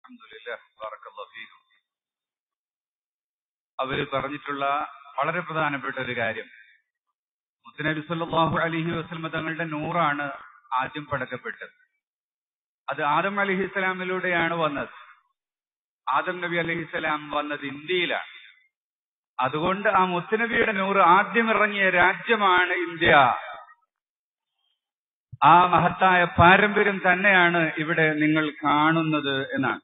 അൽഹംദുലില്ലാ, ബറക്കല്ലാഹു ഫീക്കും. അവര് പറഞ്ഞിട്ടുള്ള വളരെ പ്രധാനപ്പെട്ട ഒരു കാര്യം മുത്തനബി സല്ലല്ലാഹു അലൈഹി വസല്ലമ തങ്ങളുടെ നൂറാണ് ആദ്യം പടക്കപ്പെട്ടത് അത് ആദം അലഹിസ്സലാമിലൂടെയാണ് വന്നത് ആദം നബി അലഹിസ്സലാം വന്നത് ഇന്ത്യയിലാണ് അതുകൊണ്ട് ആ മുത്തനബിയുടെ നൂറ് ആദ്യം ഇറങ്ങിയ രാജ്യമാണ് ഇന്ത്യ ആ മഹത്തായ പാരമ്പര്യം തന്നെയാണ് ഇവിടെ നിങ്ങൾ കാണുന്നത് എന്നാണ്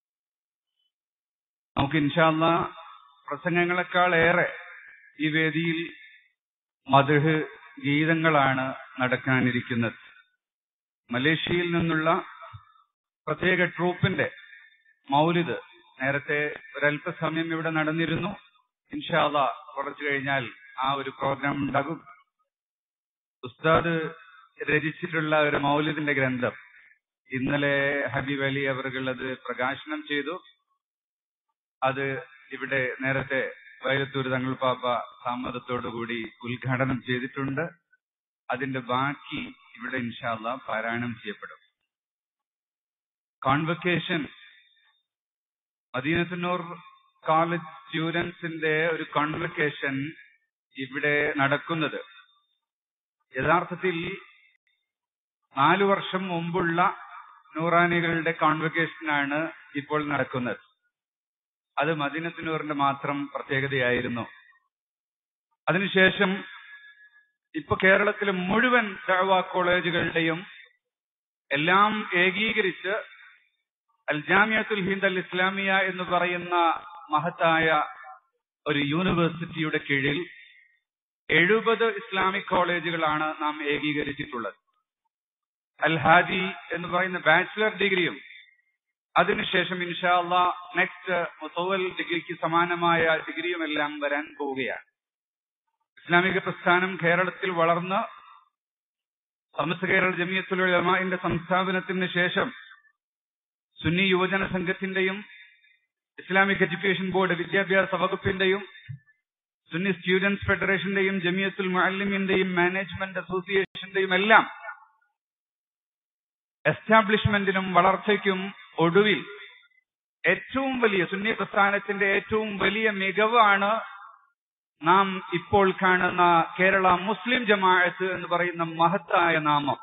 നമുക്ക് ഇൻഷാല്ല പ്രസംഗങ്ങളെക്കാൾ ഏറെ ഈ വേദിയിൽ മധുഹ് ഗീതങ്ങളാണ് നടക്കാനിരിക്കുന്നത് മലേഷ്യയിൽ നിന്നുള്ള പ്രത്യേക ട്രൂപ്പിന്റെ മൗലിദ് നേരത്തെ ഒരല്പസമയം ഇവിടെ നടന്നിരുന്നു ഇൻഷാല്ല കുറച്ചു കഴിഞ്ഞാൽ ആ ഒരു പ്രോഗ്രാം ഉണ്ടാകും ഉസ്താദ് രചിച്ചിട്ടുള്ള ഒരു മൗലിദിന്റെ ഗ്രന്ഥം ഇന്നലെ ഹബീബ് അലി അവർകൾ അത് പ്രകാശനം ചെയ്തു അത് ഇവിടെ നേരത്തെ വൈരത്തൂർ തങ്ങൾ പാപ്പ സമ്മതത്തോടുകൂടി ഉദ്ഘാടനം ചെയ്തിട്ടുണ്ട് അതിന്റെ ബാക്കി ഇവിടെ ഇൻഷാല്ല പാരായണം ചെയ്യപ്പെടും കോൺവക്കേഷൻ മദീനത്തുന്നൂർ കോളേജ് സ്റ്റുഡൻസിന്റെ ഒരു കോൺവക്കേഷൻ ഇവിടെ നടക്കുന്നത് യഥാർത്ഥത്തിൽ നാലു വർഷം മുമ്പുള്ള നൂറാനികളുടെ കോൺവക്കേഷനാണ് ഇപ്പോൾ നടക്കുന്നത് അത് മദീനത്തിനൂറിന്റെ മാത്രം പ്രത്യേകതയായിരുന്നു അതിനുശേഷം ഇപ്പൊ കേരളത്തിലെ മുഴുവൻ ദഅവ കോളേജുകളുടെയും എല്ലാം ഏകീകരിച്ച് അൽ ജാമിയത്തുൽ ഹിന്ദ് അൽ ഇസ്ലാമിയ എന്ന് പറയുന്ന മഹത്തായ ഒരു യൂണിവേഴ്സിറ്റിയുടെ കീഴിൽ എഴുപത് ഇസ്ലാമിക് കോളേജുകളാണ് നാം ഏകീകരിച്ചിട്ടുള്ളത് അൽ ഹാജി എന്ന് പറയുന്ന ബാച്ചിലർ ഡിഗ്രിയും അതിനുശേഷം ഇൻഷാല്ല നെക്സ്റ്റ് മുത്തവൽ ഡിഗ്രിക്ക് സമാനമായ ഡിഗ്രിയും എല്ലാം വരാൻ പോവുകയാണ് ഇസ്ലാമിക പ്രസ്ഥാനം കേരളത്തിൽ വളർന്ന് സമസ്ത കേരള ജമിയത്തുൽ ഉലമാഇന്റെ സംസ്ഥാപനത്തിന് ശേഷം സുന്നി യുവജന സംഘത്തിന്റെയും ഇസ്ലാമിക് എഡ്യൂക്കേഷൻ ബോർഡ് വിദ്യാഭ്യാസ വകുപ്പിന്റെയും സുന്നി സ്റ്റുഡൻസ് ഫെഡറേഷന്റെയും ജമിയത്തുൽ മുഅല്ലിമിന്റെയും മാനേജ്മെന്റ് അസോസിയേഷന്റെയും എല്ലാം എസ്റ്റാബ്ലിഷ്മെന്റിനും വളർച്ചയ്ക്കും ഒടുവിൽ ഏറ്റവും വലിയ സുന്നി പ്രസ്ഥാനത്തിന്റെ ഏറ്റവും വലിയ മികവാണ് നാം ഇപ്പോൾ കാണുന്ന കേരള മുസ്ലിം ജമാഅത്ത് എന്ന് പറയുന്ന മഹത്തായ നാമം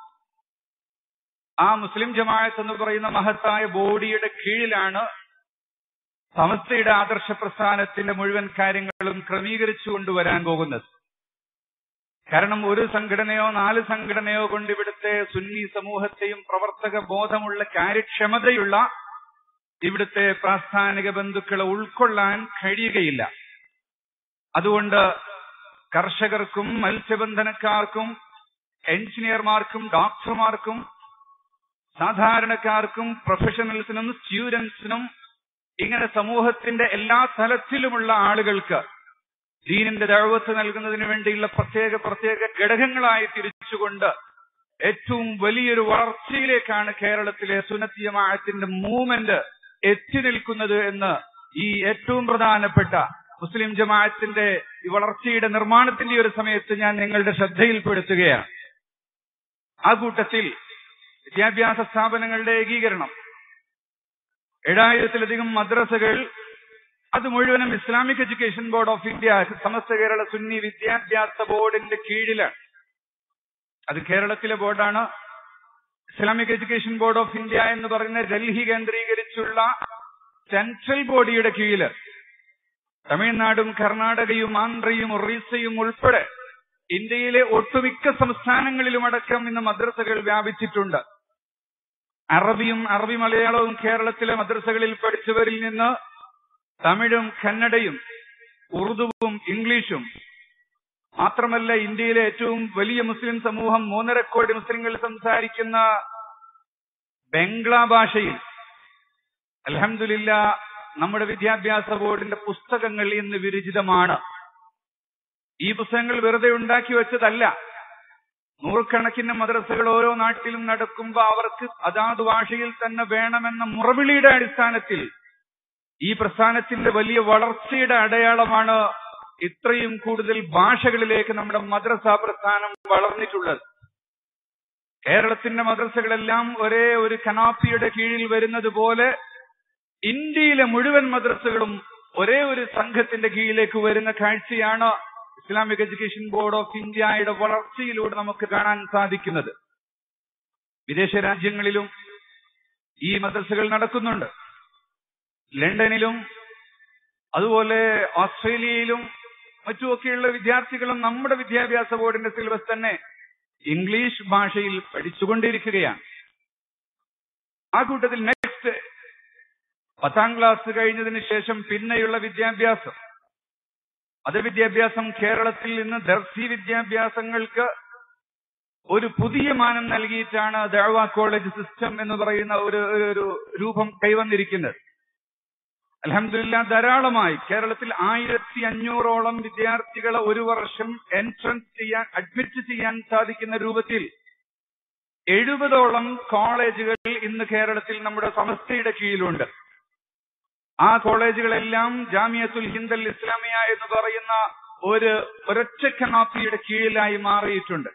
ആ മുസ്ലിം ജമാഅത്ത് എന്ന് പറയുന്ന മഹത്തായ ബോഡിയുടെ കീഴിലാണ് സമസ്തയുടെ ആദർശ പ്രസ്ഥാനത്തിന്റെ മുഴുവൻ കാര്യങ്ങളും ക്രമീകരിച്ചു കൊണ്ടുവരാൻ പോകുന്നത് കാരണം ഒരു സംഘടനയോ നാല് സംഘടനയോ കൊണ്ട് ഇവിടുത്തെ സുന്നി സമൂഹത്തെയും പ്രവർത്തക ബോധമുള്ള കാര്യക്ഷമതയുള്ള ഇവിടുത്തെ പ്രാസ്ഥാനിക ബന്ധുക്കളെ ഉൾക്കൊള്ളാൻ കഴിയുകയില്ല അതുകൊണ്ട് കർഷകർക്കും മത്സ്യബന്ധനക്കാർക്കും എഞ്ചിനീയർമാർക്കും ഡോക്ടർമാർക്കും സാധാരണക്കാർക്കും പ്രൊഫഷണൽസിനും സ്റ്റുഡൻസിനും ഇങ്ങനെ സമൂഹത്തിന്റെ എല്ലാ തലത്തിലുമുള്ള ആളുകൾക്ക് ദീനിന്റെ ദഴവത്ത് നൽകുന്നതിന് വേണ്ടിയുള്ള പ്രത്യേക പ്രത്യേക ഘടകങ്ങളായി തിരിച്ചുകൊണ്ട് ഏറ്റവും വലിയൊരു വളർച്ചയിലേക്കാണ് കേരളത്തിലെ സുനത്തിയമാഴത്തിന്റെ മൂവ്മെന്റ് എത്തി നിൽക്കുന്നത് എന്ന് ഈ ഏറ്റവും പ്രധാനപ്പെട്ട മുസ്ലിം ജമാഅത്തിന്റെ ഈ വളർച്ചയുടെ നിർമ്മാണത്തിന്റെ ഒരു സമയത്ത് ഞാൻ നിങ്ങളുടെ ശ്രദ്ധയിൽപ്പെടുത്തുകയാണ് ആ കൂട്ടത്തിൽ വിദ്യാഭ്യാസ സ്ഥാപനങ്ങളുടെ ഏകീകരണം ഏഴായിരത്തിലധികം മദ്രസകൾ അത് മുഴുവനും Islamic education board of India Samastha Kerala Sunni വിദ്യാഭ്യാസ ബോർഡിന്റെ കീഴിലാണ് അത് കേരളത്തിലെ ബോർഡാണ് Islamic education board of India എന്ന് പറയുന്ന ഡൽഹി കേന്ദ്രീകരിച്ചുള്ള സെൻട്രൽ ബോഡിയുടെ കീഴില് തമിഴ്നാടും കർണാടകയും ആന്ധ്രയും ഒറീസയും ഉൾപ്പെടെ ഇന്ത്യയിലെ ഒട്ടുമിക്ക സംസ്ഥാനങ്ങളിലുമടക്കം ഇന്ന് മദ്രസകൾ വ്യാപിച്ചിട്ടുണ്ട് അറബിയും അറബി മലയാളവും കേരളത്തിലെ മദ്രസകളിൽ പഠിച്ചവരിൽ നിന്ന് തമിഴും കന്നഡയും ഉറുദുവും ഇംഗ്ലീഷും മാത്രമല്ല ഇന്ത്യയിലെ ഏറ്റവും വലിയ മുസ്ലിം സമൂഹം മൂന്നര കോടി മുസ്ലിങ്ങൾ സംസാരിക്കുന്ന ബംഗ്ലാ ഭാഷയിൽ അലഹമില്ല നമ്മുടെ വിദ്യാഭ്യാസ ബോർഡിന്റെ പുസ്തകങ്ങൾ ഇന്ന് വിരചിതമാണ് ഈ പുസ്തകങ്ങൾ വെറുതെ ഉണ്ടാക്കി വെച്ചതല്ല നൂറുകണക്കിന് മദ്രസകൾ ഓരോ നാട്ടിലും നടക്കുമ്പോൾ അവർക്ക് അതാത് ഭാഷയിൽ തന്നെ വേണമെന്ന മുറവിളിയുടെ അടിസ്ഥാനത്തിൽ ഈ പ്രസ്ഥാനത്തിന്റെ വലിയ വളർച്ചയുടെ അടയാളമാണ് ഇത്രയും കൂടുതൽ ഭാഷകളിലേക്ക് നമ്മുടെ മദ്രസ പ്രസ്ഥാനം വളർന്നിട്ടുള്ളത് കേരളത്തിന്റെ മദ്രസകളെല്ലാം ഒരേ ഒരു കനാപ്പിയുടെ കീഴിൽ വരുന്നത് പോലെ ഇന്ത്യയിലെ മുഴുവൻ മദ്രസകളും ഒരേ ഒരു സംഘത്തിന്റെ കീഴിലേക്ക് വരുന്ന കാഴ്ചയാണ് ഇസ്ലാമിക് എഡ്യൂക്കേഷൻ ബോർഡ് ഓഫ് ഇന്ത്യയുടെ വളർച്ചയിലൂടെ നമുക്ക് കാണാൻ സാധിക്കുന്നത് വിദേശ രാജ്യങ്ങളിലും ഈ മദ്രസകൾ നടക്കുന്നുണ്ട് ലണ്ടനിലും അതുപോലെ ഓസ്ട്രേലിയയിലും മറ്റുമൊക്കെയുള്ള വിദ്യാർത്ഥികളും നമ്മുടെ വിദ്യാഭ്യാസ ബോർഡിന്റെ സിലബസ് തന്നെ ഇംഗ്ലീഷ് ഭാഷയിൽ പഠിച്ചുകൊണ്ടിരിക്കുകയാണ് ആ കൂട്ടത്തിൽ നെക്സ്റ്റ് പത്താം ക്ലാസ് കഴിഞ്ഞതിന് ശേഷം പിന്നെയുള്ള വിദ്യാഭ്യാസം മതവിദ്യാഭ്യാസം കേരളത്തിൽ നിന്ന് ദർസി വിദ്യാഭ്യാസങ്ങൾക്ക് ഒരു പുതിയ മാനം നൽകിയിട്ടാണ് ദഴവ കോളേജ് സിസ്റ്റം എന്ന് പറയുന്ന ഒരു ഒരു രൂപം കൈവന്നിരിക്കുന്നത് അലഹമില്ല ധാരാളമായി കേരളത്തിൽ ആയിരത്തി അഞ്ഞൂറോളം വിദ്യാർത്ഥികളെ ഒരു വർഷം എൻട്രൻസ് ചെയ്യാൻ അഡ്മിറ്റ് ചെയ്യാൻ സാധിക്കുന്ന രൂപത്തിൽ എഴുപതോളം കോളേജുകൾ ഇന്ന് കേരളത്തിൽ നമ്മുടെ സമസ്തയുടെ കീഴിലുണ്ട് ആ കോളേജുകളെല്ലാം ജാമിയത്തുൽ ഹിന്ദൽ ഇസ്ലാമിയ എന്ന് പറയുന്ന ഒരു ഒരൊറ്റ കനാപ്പിയുടെ കീഴിലായി മാറിയിട്ടുണ്ട്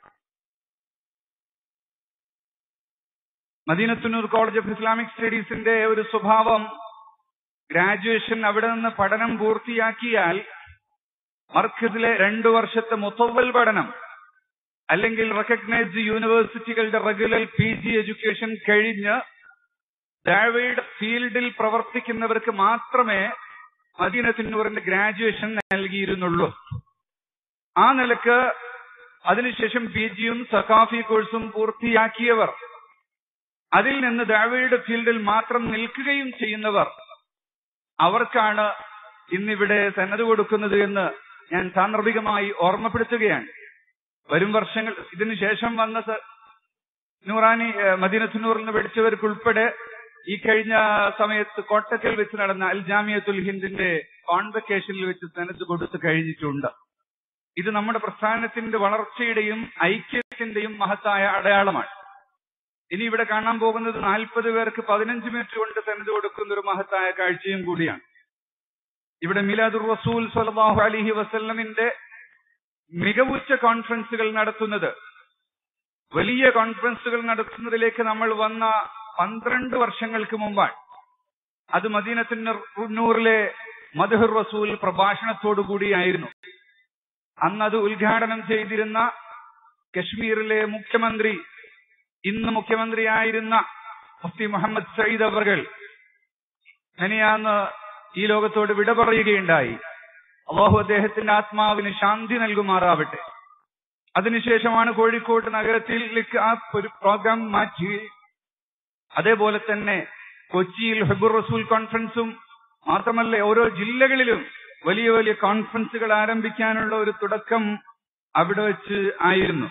മദീനത്തുന്നൂർ കോളേജ് ഓഫ് ഇസ്ലാമിക് സ്റ്റഡീസിന്റെ ഒരു സ്വഭാവം ഗ്രാജുവേഷൻ അവിടെ നിന്ന് പഠനം പൂർത്തിയാക്കിയാൽ മർക്കസിലെ രണ്ടു വർഷത്തെ മുത്തവൽ പഠനം അല്ലെങ്കിൽ റെക്കഗ്നൈസ്ഡ് യൂണിവേഴ്സിറ്റികളുടെ റെഗുലർ പി ജി എഡ്യൂക്കേഷൻ കഴിഞ്ഞ് ദാവയുടെ ഫീൽഡിൽ പ്രവർത്തിക്കുന്നവർക്ക് മാത്രമേ മദീനത്തിന്നൂറിന്റെ ഗ്രാജുവേഷൻ നൽകിയിരുന്നുള്ളൂ ആ നിലക്ക് അതിനുശേഷം പി ജിയും സക്കാഫി കോഴ്സും പൂർത്തിയാക്കിയവർ അതിൽ നിന്ന് ദാവയുടെ ഫീൽഡിൽ മാത്രം നിൽക്കുകയും ചെയ്യുന്നവർ അവർക്കാണ് ഇന്നിവിടെ സന്നദ്ധ കൊടുക്കുന്നത് എന്ന് ഞാൻ സാന്ദർഭികമായി ഓർമ്മപ്പെടുത്തുകയാണ് വരും വർഷങ്ങൾ ഇതിനു ശേഷം വന്ന സ- നൂറാനി ഏഹ്, മദീനത്തുന്നൂറിൽ നിന്ന് പഠിച്ചവർക്കുൾപ്പെടെ ഈ കഴിഞ്ഞ സമയത്ത് കോട്ടക്കൽ വെച്ച് നടന്ന അൽ ജാമിയത്തുൽ ഹിന്ദിന്റെ കോൺവെക്കേഷനിൽ വെച്ച് സനത്ത് കൊടുത്തു കഴിഞ്ഞിട്ടുണ്ട് ഇത് നമ്മുടെ പ്രസ്ഥാനത്തിന്റെ വളർച്ചയുടെയും ഐക്യത്തിന്റെയും മഹത്തായ അടയാളമാണ് ഇനി ഇവിടെ കാണാൻ പോകുന്നത് നാൽപ്പത് പേർക്ക് പതിനഞ്ച് മിനിറ്റ് കൊണ്ട് സനത് കൊടുക്കുന്ന ഒരു മഹത്തായ കാഴ്ചയും കൂടിയാണ് ഇവിടെ മിലാദുർ റസൂൽ സല്ലല്ലാഹു അലൈഹി വസല്ലമിന്റെ മികവുറ്റ കോൺഫറൻസുകൾ നടത്തുന്നത് വലിയ കോൺഫറൻസുകൾ നടത്തുന്നതിലേക്ക് നമ്മൾ വന്ന പന്ത്രണ്ട് വർഷങ്ങൾക്ക് മുമ്പാണ് അത് മദീനത്തിനൂറിലെ മധുഹുർ റസൂൽ പ്രഭാഷണത്തോടു കൂടിയായിരുന്നു അന്ന് അത് ഉദ്ഘാടനം ചെയ്തിരുന്ന കശ്മീരിലെ മുഖ്യമന്ത്രി ഇന്ന് മുഖ്യമന്ത്രിയായിരുന്ന മുഫ്തി മുഹമ്മദ് സയ്യിദ് അവർകൾ മെനിയാന്ന് ഈ ലോകത്തോട് വിട പറയുകയുണ്ടായി അള്ളാഹു അദ്ദേഹത്തിന്റെ ആത്മാവിന് ശാന്തി നൽകുമാറാവട്ടെ അതിനുശേഷമാണ് കോഴിക്കോട് നഗരത്തിലേക്ക് ആ ഒരു പ്രോഗ്രാം മാറ്റി അതേപോലെ തന്നെ കൊച്ചിയിൽ ഹെബുർ റസൂൽ കോൺഫറൻസും മാത്രമല്ല ഓരോ ജില്ലകളിലും വലിയ വലിയ കോൺഫറൻസുകൾ ആരംഭിക്കാനുള്ള ഒരു തുടക്കം അവിടെ വെച്ച് ആയിരുന്നു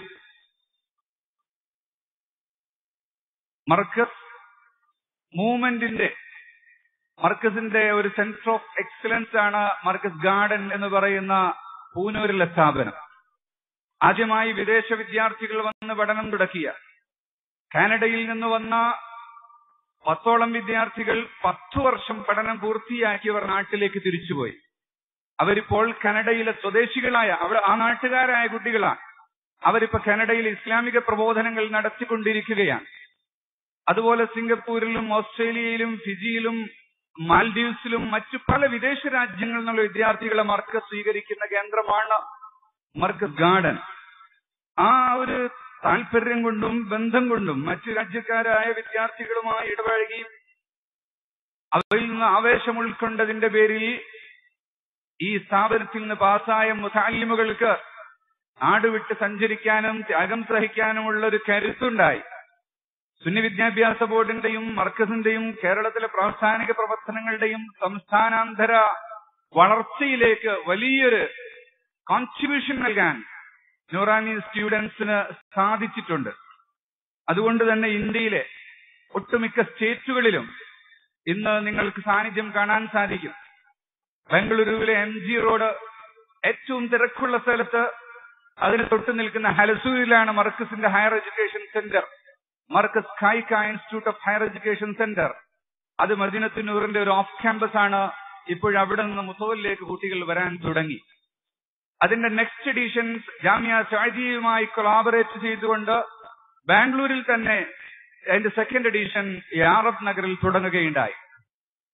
മർക്കസ് മൂവ്മെന്റിന്റെ മർക്കസിന്റെ ഒരു സെന്റർ ഓഫ് എക്സലൻസ് ആണ് മർക്കസ് ഗാർഡൻ എന്ന് പറയുന്ന പൂനൂരിലെ സ്ഥാപനം ആദ്യമായി വിദേശ വിദ്യാർത്ഥികൾ വന്ന് പഠനം തുടക്കിയ കാനഡയിൽ നിന്ന് വന്ന പത്തോളം വിദ്യാർത്ഥികൾ പത്തു വർഷം പഠനം പൂർത്തിയാക്കിയവർ നാട്ടിലേക്ക് തിരിച്ചുപോയി അവരിപ്പോൾ കാനഡയിലെ സ്വദേശികളായ അവർ ആ നാട്ടുകാരായ കുട്ടികളാണ് അവരിപ്പോ കാനഡയിൽ ഇസ്ലാമിക പ്രബോധനങ്ങൾ നടത്തിക്കൊണ്ടിരിക്കുകയാണ് അതുപോലെ സിംഗപ്പൂരിലും ഓസ്ട്രേലിയയിലും ഫിജിയിലും മാൽഡീവ്സിലും മറ്റു പല വിദേശ രാജ്യങ്ങളിൽ നിന്നുള്ള വിദ്യാർത്ഥികളെ മർക്കസ് സ്വീകരിക്കുന്ന കേന്ദ്രമാണ് മർക്കസ് ഗാർഡൻ ആ ഒരു താല്പര്യം കൊണ്ടും ബന്ധം കൊണ്ടും മറ്റു രാജ്യക്കാരായ വിദ്യാർത്ഥികളുമായി ഇടപഴകിയും അവയിൽ നിന്ന് ആവേശം ഉൾക്കൊണ്ടതിന്റെ പേരിൽ ഈ സ്ഥാപനത്തിൽ നിന്ന് പാസ്സായ മുസാലിമുകൾക്ക് നാടുവിട്ട് സഞ്ചരിക്കാനും ത്യാഗം സഹിക്കാനുമുള്ള ഒരു കരുത്തുണ്ടായി സുന്നി വിദ്യാഭ്യാസ ബോർഡിന്റെയും മർക്കസിന്റെയും കേരളത്തിലെ പ്രാസ്ഥാനിക പ്രവർത്തനങ്ങളുടെയും സംസ്ഥാനാന്തര വളർച്ചയിലേക്ക് വലിയൊരു കോൺട്രിബ്യൂഷൻ നൽകാൻ നൂറാനി സ്റ്റുഡൻസിന് സാധിച്ചിട്ടുണ്ട് അതുകൊണ്ട് തന്നെ ഇന്ത്യയിലെ ഒട്ടുമിക്ക സ്റ്റേറ്റുകളിലും ഇന്ന് നിങ്ങൾക്ക് സാന്നിധ്യം കാണാൻ സാധിക്കും ബംഗളൂരുവിലെ എം ജി റോഡ് ഏറ്റവും തിരക്കുള്ള സ്ഥലത്ത് അതിന് തൊട്ട് നിൽക്കുന്ന ഹലസൂരിലാണ് മർക്കസിന്റെ ഹയർ എഡ്യൂക്കേഷൻ സെന്റർ മർക്കസ് ഖായിക്ക institute of higher education centre അത് മദീനത്തുന്നൂറിന്റെ ഒരു ഓഫ് ക്യാമ്പസ് ആണ് ഇപ്പോഴവിടെ നിന്ന് മുത്തവലിലേക്ക് കുട്ടികൾ വരാൻ തുടങ്ങി അതിന്റെ നെക്സ്റ്റ് എഡീഷൻസ് ജാമ്യ സാജിയുമായി കൊളാബറേറ്റ് ചെയ്തുകൊണ്ട് ബാംഗ്ലൂരിൽ തന്നെ അതിന്റെ സെക്കൻഡ് എഡീഷൻ യാറബ് നഗറിൽ തുടങ്ങുകയുണ്ടായി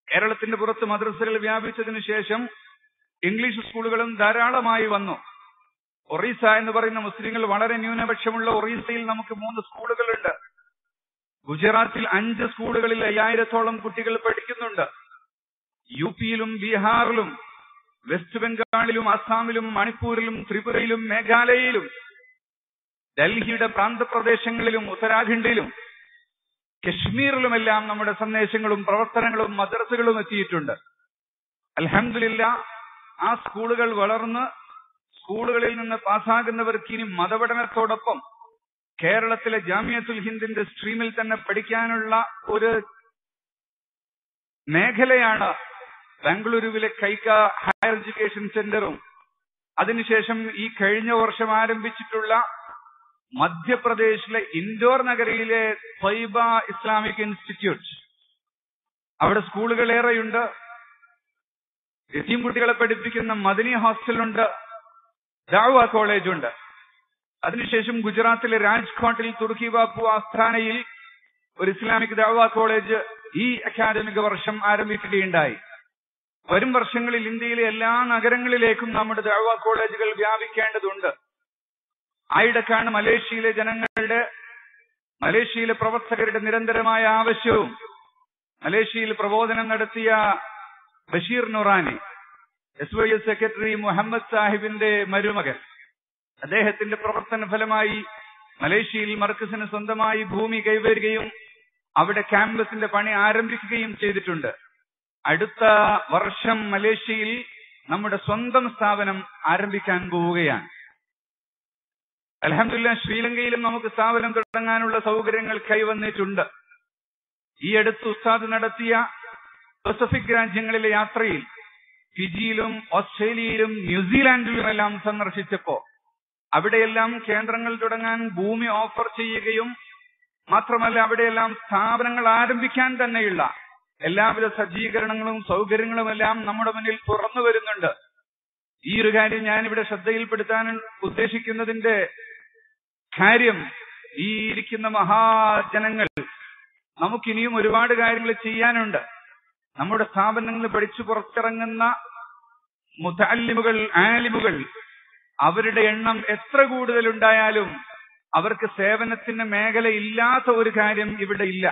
കേരളത്തിന്റെ പുറത്ത് മദ്രസകൾ വ്യാപിച്ചതിനു ശേഷം ഇംഗ്ലീഷ് സ്കൂളുകളും ധാരാളമായി വന്നു ഒറീസ എന്ന് പറയുന്ന മുസ്ലിങ്ങൾ വളരെ ന്യൂനപക്ഷമുള്ള ഒറീസയിൽ നമുക്ക് മൂന്ന് സ്കൂളുകളുണ്ട് ഗുജറാത്തിൽ അഞ്ച് സ്കൂളുകളിൽ അയ്യായിരത്തോളം കുട്ടികൾ പഠിക്കുന്നുണ്ട് യു പിയിലും ബീഹാറിലും വെസ്റ്റ് ബംഗാളിലും അസാമിലും മണിപ്പൂരിലും ത്രിപുരയിലും മേഘാലയയിലും ഡൽഹിയുടെ പ്രാന്തപ്രദേശങ്ങളിലും ഉത്തരാഖണ്ഡിലും കശ്മീരിലുമെല്ലാം നമ്മുടെ സന്ദേശങ്ങളും പ്രവർത്തനങ്ങളും മദ്രസകളും എത്തിയിട്ടുണ്ട് അൽഹംദുലില്ല ആ സ്കൂളുകൾ വളർന്ന് സ്കൂളുകളിൽ നിന്ന് പാസ്സാകുന്നവർക്ക് ഇനി മതപഠനത്തോടൊപ്പം കേരളത്തിലെ ജാമിയത്തുൽ ഹിന്ദിന്റെ സ്ട്രീമിൽ തന്നെ പഠിക്കാനുള്ള ഒരു മേഖലയാണ് ബാംഗ്ലൂരുവിലെ കൈക്ക ഹയർ എഡ്യൂക്കേഷൻ സെന്ററും അതിനുശേഷം ഈ കഴിഞ്ഞ വർഷം ആരംഭിച്ചിട്ടുള്ള മധ്യപ്രദേശിലെ ഇൻഡോർ നഗരിയിലെ ഫൈബ ഇസ്ലാമിക് ഇൻസ്റ്റിറ്റ്യൂട്ട് അവിടെ സ്കൂളുകൾ ഏറെയുണ്ട് എത്തിയും കുട്ടികളെ പഠിപ്പിക്കുന്ന മദനി ഹോസ്റ്റലുണ്ട് ദാവ കോളേജ് ഉണ്ട് അതിനുശേഷം ഗുജറാത്തിലെ രാജ്കോട്ടിൽ തുർക്കി ബാപ്പു ആസ്ഥാനയിൽ ഒരു ഇസ്ലാമിക് ദാവ കോളേജ് ഈ അക്കാദമിക വർഷം ആരംഭിക്കുകയുണ്ടായി വരും വർഷങ്ങളിൽ ഇന്ത്യയിലെ എല്ലാ നഗരങ്ങളിലേക്കും നമ്മുടെ ദാവ കോളേജുകൾ വ്യാപിക്കേണ്ടതുണ്ട് ആയിടക്കാണ് മലേഷ്യയിലെ ജനങ്ങളുടെ മലേഷ്യയിലെ പ്രവർത്തകരുടെ നിരന്തരമായ ആവശ്യവും മലേഷ്യയിൽ പ്രബോധനം നടത്തിയ Basheer Noorani S Y S secretary Muhammad സാഹിബിന്റെ മരുമകൻ അദ്ദേഹത്തിന്റെ പ്രവർത്തന ഫലമായി മലേഷ്യയിൽ മർക്കസിന് സ്വന്തമായി ഭൂമി കൈവരുകയും അവിടെ ക്യാമ്പസിന്റെ പണി ആരംഭിക്കുകയും ചെയ്തിട്ടുണ്ട് അടുത്ത വർഷം മലേഷ്യയിൽ നമ്മുടെ സ്വന്തം സ്ഥാപനം ആരംഭിക്കാൻ പോവുകയാണ് അലഹമില്ല ശ്രീലങ്കയിലും നമുക്ക് സ്ഥാപനം തുടങ്ങാനുള്ള സൗകര്യങ്ങൾ കൈവന്നിട്ടുണ്ട് ഈ അടുത്ത് ഉസ്താദ് നടത്തിയ പസഫിക് രാജ്യങ്ങളിലെ യാത്രയിൽ ഫിജിയിലും ഓസ്ട്രേലിയയിലും ന്യൂസിലാൻഡിലുമെല്ലാം സന്ദർശിച്ചപ്പോ അവിടെയെല്ലാം കേന്ദ്രങ്ങൾ തുടങ്ങാൻ ഭൂമി ഓഫർ ചെയ്യുകയും മാത്രമല്ല അവിടെയെല്ലാം സ്ഥാപനങ്ങൾ ആരംഭിക്കാൻ തന്നെയുള്ള എല്ലാവിധ സജ്ജീകരണങ്ങളും സൗകര്യങ്ങളുമെല്ലാം നമ്മുടെ മുന്നിൽ തുറന്നു വരുന്നുണ്ട് ഈ ഒരു കാര്യം ഞാനിവിടെ ശ്രദ്ധയിൽപ്പെടുത്താൻ ഉദ്ദേശിക്കുന്നതിന്റെ കാര്യം ഈ ഇരിക്കുന്ന മഹാജനങ്ങൾ നമുക്കിനിയും ഒരുപാട് കാര്യങ്ങൾ ചെയ്യാനുണ്ട് നമ്മുടെ സ്ഥാപനങ്ങളിൽ പഠിച്ചു പുറത്തിറങ്ങുന്ന മുതാലിമുകൾ ആലിമുകൾ അവരുടെ എണ്ണം എത്ര കൂടുതലുണ്ടായാലും അവർക്ക് സേവനത്തിന് മേഖല ഇല്ലാത്ത ഒരു കാര്യം ഇവിടെ ഇല്ല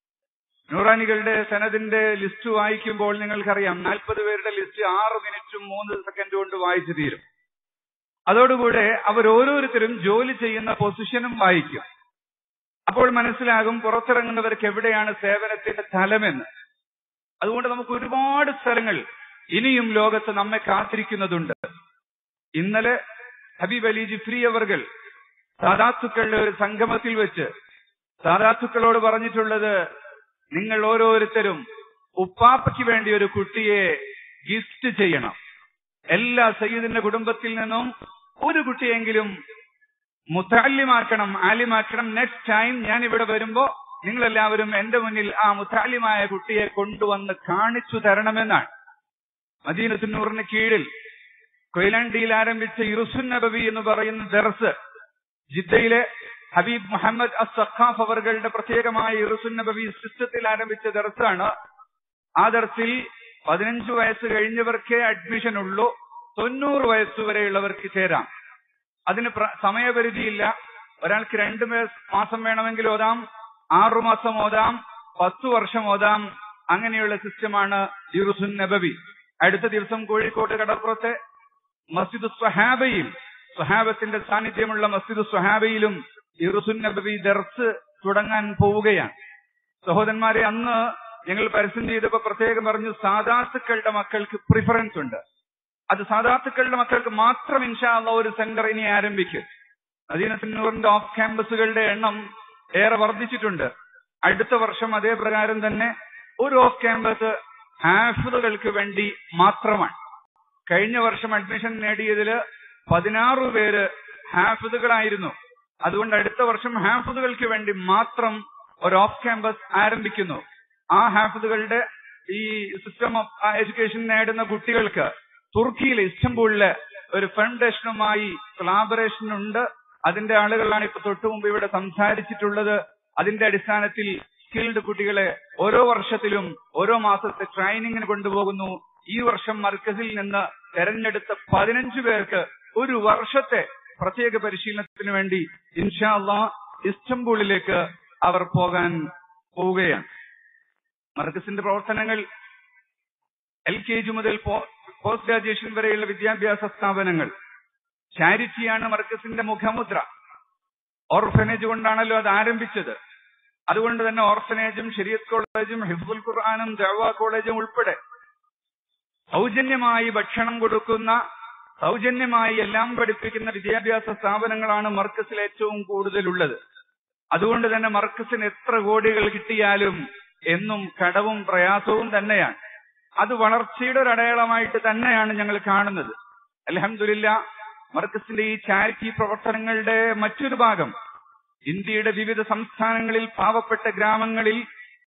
നൂറാനികളുടെ സനദിന്റെ ലിസ്റ്റ് വായിക്കുമ്പോൾ നിങ്ങൾക്കറിയാം നാൽപ്പത് പേരുടെ ലിസ്റ്റ് ആറ് മിനിറ്റും മൂന്ന് സെക്കൻഡ് കൊണ്ട് വായിച്ചു തീരും അതോടുകൂടെ അവർ ഓരോരുത്തരും ജോലി ചെയ്യുന്ന പൊസിഷനും വായിക്കും അപ്പോൾ മനസ്സിലാകും പുറത്തിറങ്ങുന്നവർക്ക് എവിടെയാണ് സേവനത്തിന്റെ തലമെന്ന് അതുകൊണ്ട് നമുക്ക് ഒരുപാട് സ്ഥലങ്ങൾ ഇനിയും ലോകത്ത് നമ്മെ കാത്തിരിക്കുന്നതുണ്ട് ഇന്നലെ ഹബീബ് അലി ജിഫ്രി അവർകൾ സാധാത്തുക്കളുടെ ഒരു സംഗമത്തിൽ വെച്ച് സാധാത്തുക്കളോട് പറഞ്ഞിട്ടുള്ളത് നിങ്ങൾ ഓരോരുത്തരും ഉപ്പാപ്പയ്ക്ക് വേണ്ടി ഒരു കുട്ടിയെ ഗിഫ്റ്റ് ചെയ്യണം എല്ലാ സയ്യിദിന്റെ കുടുംബത്തിൽ നിന്നും ഒരു കുട്ടിയെങ്കിലും മുത്താലിമാക്കണം ആലിമാക്കണം നെക്സ്റ്റ് ടൈം ഞാൻ ഇവിടെ വരുമ്പോ നിങ്ങൾ എല്ലാവരും എന്റെ മുന്നിൽ ആ മുത്താലിമായ കുട്ടിയെ കൊണ്ടുവന്ന് കാണിച്ചു തരണമെന്നാണ് മദീനത്തുന്നൂറിന് കീഴിൽ കൊയിലാണ്ടിയിൽ ആരംഭിച്ച ഇറുസുൻ നബവി എന്ന് പറയുന്ന ദർസ് ജിദ്ദയിലെ ഹബീബ് മുഹമ്മദ് അസ് സഖാഫ് അവറുകളുടെ പ്രത്യേകമായ ഇറുസുൻ നബവി സിസ്റ്റത്തിൽ ആരംഭിച്ച ദർസാണ് ആ ദർസിൽ പതിനഞ്ച് വയസ്സ് കഴിഞ്ഞവർക്കേ അഡ്മിഷൻ ഉള്ളൂ തൊണ്ണൂറ് വയസ്സ് വരെയുള്ളവർക്ക് ചേരാം അതിന് സമയപരിധിയില്ല ഒരാൾക്ക് രണ്ട് മാസം വേണമെങ്കിൽ ഓതാം ആറു മാസം ഓതാം പത്തു വർഷം ഓതാം അങ്ങനെയുള്ള സിസ്റ്റമാണ് ഇറുസുൻ നബവി അടുത്ത ദിവസം കോഴിക്കോട് കടപ്പുറത്തെ മസ്ജിദ് സ്വഹാബയിൽ സ്വഹാബത്തിന്റെ സാന്നിധ്യമുള്ള മസ്ജിദ് സ്വഹാബയിലും ഇറുസുൻ നബവി ദർസ് തുടങ്ങാൻ പോവുകയാണ് സഹോദരന്മാരെ അന്ന് ഞങ്ങൾ പരസ്യം ചെയ്തപ്പോ പ്രത്യേകം പറഞ്ഞു സാധാത്തുക്കളുടെ മക്കൾക്ക് പ്രിഫറൻസ് ഉണ്ട് അത് സാധാത്തുക്കളുടെ മക്കൾക്ക് മാത്രം ഇൻഷാള്ള ഒരു സെന്റർ ഇനി ആരംഭിക്കും അദീനത്തിനൂറിന്റെ ഓഫ് ക്യാമ്പസുകളുടെ എണ്ണം ഏറെ വർദ്ധിച്ചിട്ടുണ്ട് അടുത്ത വർഷം അതേ പ്രകാരം തന്നെ ഒരു ഓഫ് ക്യാമ്പസ് ഹാഫിദുകൾക്ക് വേണ്ടി മാത്രമാണ് കഴിഞ്ഞ വർഷം അഡ്മിഷൻ നേടിയതില് പതിനാറ് പേര് ഹാഫിദുകളായിരുന്നു അതുകൊണ്ട് അടുത്ത വർഷം ഹാഫിദുകൾക്ക് വേണ്ടി മാത്രം ഒരു ഓഫ് ക്യാമ്പസ് ആരംഭിക്കുന്നു ആ ഹാഫിദുകളുടെ ഈ സിസ്റ്റം ഓഫ് എഡ്യൂക്കേഷൻ നേടുന്ന കുട്ടികൾക്ക് തുർക്കിയിലെ ഇസ്റ്റംബൂളിലെ ഒരു ഫൗണ്ടേഷനുമായി കൊളാബറേഷൻ ഉണ്ട് അതിന്റെ ആളുകളാണ് ഇപ്പൊ തൊട്ടു മുമ്പ് ഇവിടെ സംസാരിച്ചിട്ടുള്ളത് അതിന്റെ അടിസ്ഥാനത്തിൽ സ്കിൽഡ് കുട്ടികളെ ഓരോ വർഷത്തിലും ഓരോ മാസത്തെ ട്രെയിനിങ്ങിന് കൊണ്ടുപോകുന്നു ഈ വർഷം മർക്കസിൽ നിന്ന് തെരഞ്ഞെടുത്ത പതിനഞ്ചു പേർക്ക് ഒരു വർഷത്തെ പ്രത്യേക പരിശീലനത്തിന് വേണ്ടി ഇൻഷാ അള്ളാ ഇസ്തംബൂളിലേക്ക് അവർ പോകാൻ പോവുകയാണ് മർക്കസിന്റെ പ്രവർത്തനങ്ങൾ എൽ കെ ജി മുതൽ പോസ്റ്റ് ഗ്രാജുവേഷൻ വരെയുള്ള വിദ്യാഭ്യാസ സ്ഥാപനങ്ങൾ ചാരിറ്റിയാണ് മർക്കസിന്റെ മുഖമുദ്ര ഓർഫനേജ് കൊണ്ടാണല്ലോ അത് ആരംഭിച്ചത് അതുകൊണ്ട് തന്നെ ഓർഫനേജും ഷെരിയത്ത് കോളേജും ഹിഫുൽ ഖുർആാനും ജവ കോളേജും ഉൾപ്പെടെ സൗജന്യമായി ഭക്ഷണം കൊടുക്കുന്ന സൗജന്യമായി എല്ലാം പഠിപ്പിക്കുന്ന വിദ്യാഭ്യാസ സ്ഥാപനങ്ങളാണ് മർക്കസിൽ ഏറ്റവും കൂടുതലുള്ളത് അതുകൊണ്ട് തന്നെ മർക്കസിന് എത്ര കോടികൾ കിട്ടിയാലും എന്നും കടവും പ്രയാസവും തന്നെയാണ് അത് വളർച്ചയുടെ ഒരു അടയാളമായിട്ട് തന്നെയാണ് ഞങ്ങൾ കാണുന്നത് അലഹമില്ല മർക്കസിന്റെ ഈ ചാരിറ്റി പ്രവർത്തനങ്ങളുടെ മറ്റൊരു ഭാഗം ഇന്ത്യയുടെ വിവിധ സംസ്ഥാനങ്ങളിൽ പാവപ്പെട്ട ഗ്രാമങ്ങളിൽ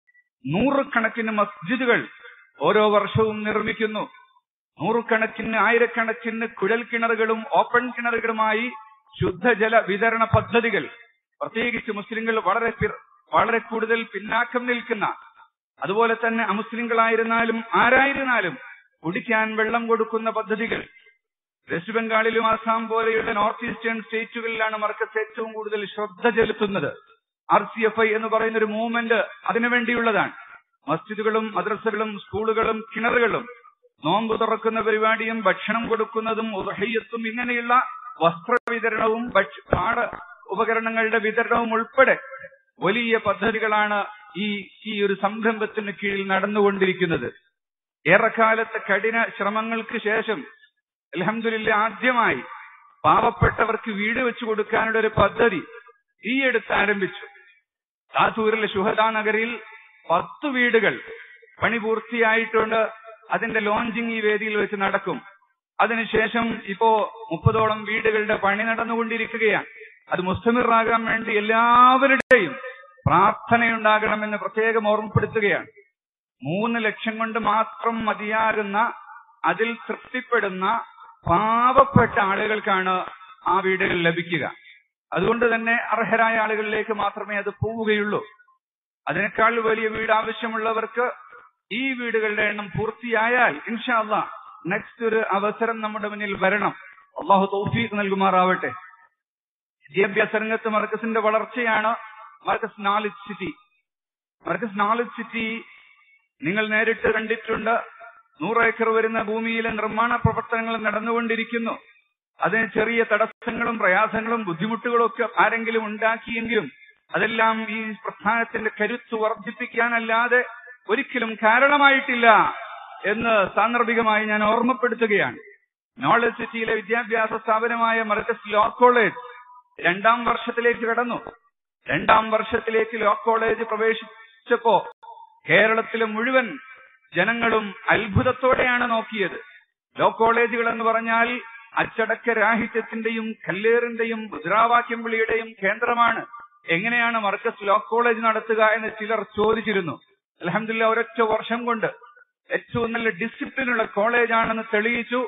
നൂറുകണക്കിന് മസ്ജിദുകൾ ഓരോ വർഷവും നിർമ്മിക്കുന്നു നൂറുകണക്കിന് ആയിരക്കണക്കിന് കുഴൽ കിണറുകളും ഓപ്പൺ കിണറുകളുമായി ശുദ്ധജല വിതരണ പദ്ധതികൾ പ്രത്യേകിച്ച് മുസ്ലിങ്ങൾ വളരെ പിർ- വളരെ കൂടുതൽ പിന്നാക്കം നിൽക്കുന്ന അതുപോലെ തന്നെ അമുസ്ലിങ്ങളായിരുന്നാലും ആരായിരുന്നാലും കുടിക്കാൻ വെള്ളം കൊടുക്കുന്ന പദ്ധതികൾ വെസ്റ്റ് ബംഗാളിലും ആസാം പോലെയുള്ള നോർത്ത് ഈസ്റ്റേൺ സ്റ്റേറ്റുകളിലാണ് മർക്കസ് ഏറ്റവും കൂടുതൽ ശ്രദ്ധ ചെലുത്തുന്നത് ആർ സി എഫ് ഐ എന്ന് പറയുന്ന ഒരു മൂവ്മെന്റ് അതിനുവേണ്ടിയുള്ളതാണ് മസ്ജിദുകളും മദ്രസകളും സ്കൂളുകളും കിണറുകളും നോമ്പ് തുറക്കുന്ന പരിപാടിയും ഭക്ഷണം കൊടുക്കുന്നതും ഉദഹയ്യത്തും ഇങ്ങനെയുള്ള വസ്ത്ര വിതരണവും ഭക്ഷ- പാഠ ഉപകരണങ്ങളുടെ വിതരണവും ഉൾപ്പെടെ വലിയ പദ്ധതികളാണ് ഈ ഈ ഒരു സംരംഭത്തിന് കീഴിൽ നടന്നുകൊണ്ടിരിക്കുന്നത് ഏറെക്കാലത്തെ കഠിന ശ്രമങ്ങൾക്ക് ശേഷം അലഹമില്ല ആദ്യമായി പാവപ്പെട്ടവർക്ക് വീട് വെച്ചു കൊടുക്കാനുള്ള ഒരു പദ്ധതി ഈ അടുത്ത് ആരംഭിച്ചു താത്തൂരിലെ ശുഹദാ നഗരിൽ പത്ത് വീടുകൾ പണി പൂർത്തിയായിട്ടുണ്ട് അതിന്റെ ലോഞ്ചിങ് ഈ വേദിയിൽ വെച്ച് നടക്കും അതിനുശേഷം ഇപ്പോ മുപ്പതോളം വീടുകളുടെ പണി നടന്നുകൊണ്ടിരിക്കുകയാണ് അത് മുസ്തമിറാകാൻ വേണ്ടി എല്ലാവരുടെയും പ്രാർത്ഥനയുണ്ടാകണമെന്ന് പ്രത്യേകം ഓർമ്മപ്പെടുത്തുകയാണ് മൂന്ന് ലക്ഷം കൊണ്ട് മാത്രം മതിയാകുന്ന അതിൽ തൃപ്തിപ്പെടുന്ന പാവപ്പെട്ട ആളുകൾക്കാണ് ആ വീടുകൾ ലഭിക്കുക അതുകൊണ്ട് തന്നെ അർഹരായ ആളുകളിലേക്ക് മാത്രമേ അത് പോവുകയുള്ളൂ അതിനേക്കാൾ വലിയ വീട് ആവശ്യമുള്ളവർക്ക് ഈ വീടുകളുടെ എണ്ണം പൂർത്തിയായാൽ ഇൻഷാല്ല നെക്സ്റ്റ് ഒരു അവസരം നമ്മുടെ മുന്നിൽ വരണം അള്ളാഹു തൗഫീഖ് നൽകുമാറാവട്ടെ വിദ്യാഭ്യാസ രംഗത്ത് മർക്കസിന്റെ വളർച്ചയാണ് Markaz knowledge city Markaz knowledge city നിങ്ങൾ നേരിട്ട് കണ്ടിട്ടുണ്ട് നൂറ് ഏക്കർ വരുന്ന ഭൂമിയിലെ നിർമ്മാണ പ്രവർത്തനങ്ങൾ നടന്നുകൊണ്ടിരിക്കുന്നു അതിന് ചെറിയ തടസ്സങ്ങളും പ്രയാസങ്ങളും ബുദ്ധിമുട്ടുകളും ഒക്കെ ആരെങ്കിലും ഉണ്ടാക്കിയെങ്കിലും അതെല്ലാം ഈ പ്രസ്ഥാനത്തിന്റെ കരുത്ത് വർദ്ധിപ്പിക്കാനല്ലാതെ ഒരിക്കലും കാരണമായിട്ടില്ല എന്ന് സാന്ദർഭികമായി ഞാൻ ഓർമ്മപ്പെടുത്തുകയാണ് നോളജ് സിറ്റിയിലെ വിദ്യാഭ്യാസ സ്ഥാപനമായ മർക്കസ് ലോ കോളേജ് രണ്ടാം വർഷത്തിലേക്ക് കടന്നു രണ്ടാം വർഷത്തിലേക്ക് ലോ കോളേജ് പ്രവേശിച്ചപ്പോ കേരളത്തിലെ മുഴുവൻ ജനങ്ങളും അത്ഭുതത്തോടെയാണ് നോക്കിയത് ലോ കോളേജുകൾ എന്ന് പറഞ്ഞാൽ അച്ചടക്ക രാഹിത്യത്തിന്റെയും കല്ലേറിന്റെയും മുദ്രാവാക്യം വിളിയുടെയും കേന്ദ്രമാണ് എങ്ങനെയാണ് മർക്കസ് ലോ കോളേജ് നടത്തുക എന്ന് ചിലർ ചോദിച്ചിരുന്നു അലഹമില്ല ഒരൊറ്റ വർഷം കൊണ്ട് ഏറ്റവും നല്ല ഡിസിപ്ലിനുള്ള കോളേജാണെന്ന് തെളിയിച്ചു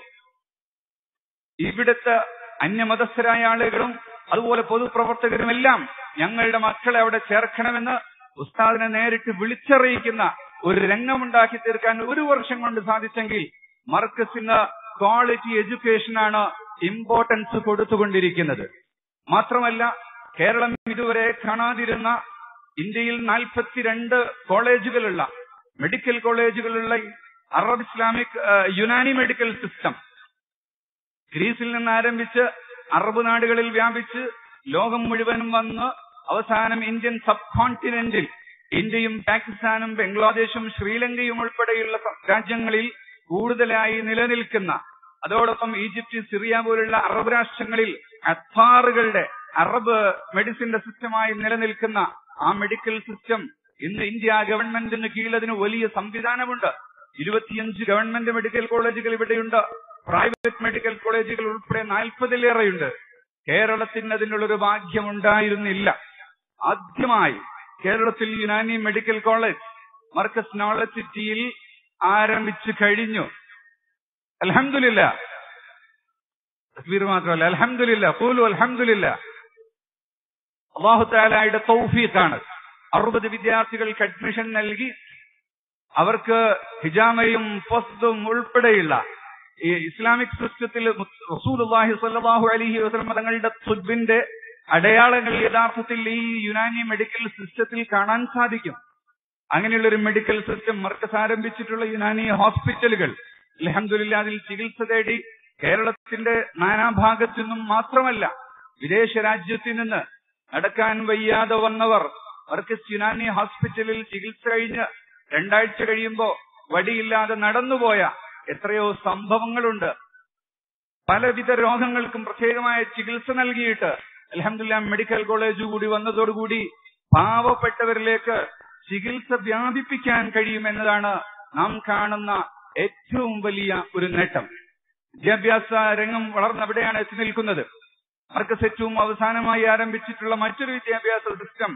ഇവിടുത്തെ അന്യമതസ്ഥരായ ആളുകളും അതുപോലെ പൊതുപ്രവർത്തകരും എല്ലാം ഞങ്ങളുടെ മക്കളെ അവിടെ ചേർക്കണമെന്ന് ഉസ്താദിനെ നേരിട്ട് വിളിച്ചറിയിക്കുന്ന ഒരു രംഗമുണ്ടാക്കി തീർക്കാൻ ഒരു വർഷം കൊണ്ട് സാധിച്ചെങ്കിൽ മർക്കസിന് ക്വാളിറ്റി എഡ്യൂക്കേഷനാണ് ഇമ്പോർട്ടൻസ് കൊടുത്തുകൊണ്ടിരിക്കുന്നത് മാത്രമല്ല കേരളം ഇതുവരെ കാണാതിരുന്ന ഇന്ത്യയിൽ നാൽപ്പത്തിരണ്ട് കോളേജുകളുള്ള മെഡിക്കൽ കോളേജുകളുള്ള അറബ് ഇസ്ലാമിക് ആ, യുനാനി മെഡിക്കൽ സിസ്റ്റം ഗ്രീസിൽ നിന്ന് ആരംഭിച്ച് അറബ് നാടുകളിൽ വ്യാപിച്ച് ലോകം മുഴുവനും വന്ന് അവസാനം ഇന്ത്യൻ സബ് കോണ്ടിനെന്റിൽ ഇന്ത്യയും പാകിസ്ഥാനും ബംഗ്ലാദേശും ശ്രീലങ്കയും ഉൾപ്പെടെയുള്ള സ- രാജ്യങ്ങളിൽ കൂടുതലായി നിലനിൽക്കുന്ന അതോടൊപ്പം ഈജിപ്റ്റ് സിറിയ പോലുള്ള അറബ് രാഷ്ട്രങ്ങളിൽ അത്താറുകളുടെ അറബ് മെഡിസിന്റെ സിസ്റ്റമായി നിലനിൽക്കുന്ന ആ മെഡിക്കൽ സിസ്റ്റം ഇന്ന് ഇന്ത്യ ഗവൺമെന്റിന് കീഴിൽ അതിന് വലിയ സംവിധാനമുണ്ട് ഇരുപത്തിയഞ്ച് ഗവൺമെന്റ് മെഡിക്കൽ കോളേജുകൾ ഇവിടെയുണ്ട് പ്രൈവറ്റ് മെഡിക്കൽ കോളേജുകൾ ഉൾപ്പെടെ നാൽപ്പതിലേറെയുണ്ട് കേരളത്തിന് അതിനുള്ളൊരു ഭാഗ്യം ഉണ്ടായിരുന്നില്ല ആദ്യമായി കേരളത്തിൽ Unani medical college Markaz knowledge സിറ്റിയിൽ ആരംഭിച്ചു കഴിഞ്ഞു അൽഹംദുലില്ല തസ്ബീർ മാത്രമല്ല അൽഹംദുലില്ല കൂലു അൽഹംദുലില്ല അള്ളാഹു താലായുടെ തൗഫീഖാണ് അറുപത് വിദ്യാർത്ഥികൾക്ക് അഡ്മിഷൻ നൽകി അവർക്ക് ഹിജാമയും ഫസ്തും ഉൾപ്പെടെയുള്ള ഈ ഇസ്ലാമിക് സിസ്റ്റത്തിൽ റസൂലുള്ളാഹി സ്വല്ലല്ലാഹു അലൈഹി വസല്ലം തങ്ങളുടെ തുബിന്റെ അടയാളങ്ങൾ യഥാർത്ഥത്തിൽ ഈ യുനാനി മെഡിക്കൽ സിസ്റ്റത്തിൽ കാണാൻ സാധിക്കും അങ്ങനെയുള്ള ഒരു മെഡിക്കൽ സിസ്റ്റം മർക്കസ് ആരംഭിച്ചിട്ടുള്ള യുനാനി ഹോസ്പിറ്റലുകൾ അലഹമില്ല അതിൽ ചികിത്സ തേടി കേരളത്തിന്റെ നാനാഭാഗത്തു നിന്നും മാത്രമല്ല വിദേശ രാജ്യത്തു നിന്ന് നടക്കാൻ വയ്യാതെ വന്നവർ മർക്കസ് യുനാനി ഹോസ്പിറ്റലിൽ ചികിത്സ കഴിഞ്ഞ് രണ്ടാഴ്ച കഴിയുമ്പോ വടിയില്ലാതെ നടന്നുപോയ എത്രയോ സംഭവങ്ങളുണ്ട് പലവിധ രോഗങ്ങൾക്കും പ്രത്യേകമായ ചികിത്സ നൽകിയിട്ട് അലഹമില്ല മെഡിക്കൽ കോളേജ് കൂടി വന്നതോടുകൂടി പാവപ്പെട്ടവരിലേക്ക് ചികിത്സ വ്യാപിപ്പിക്കാൻ കഴിയുമെന്നതാണ് നാം കാണുന്ന ഏറ്റവും വലിയ ഒരു നേട്ടം വിദ്യാഭ്യാസ രംഗം വളർന്നവിടെയാണ് എത്തി നിൽക്കുന്നത് മർക്കസ് ഏറ്റവും അവസാനമായി ആരംഭിച്ചിട്ടുള്ള മറ്റൊരു വിദ്യാഭ്യാസ സിസ്റ്റം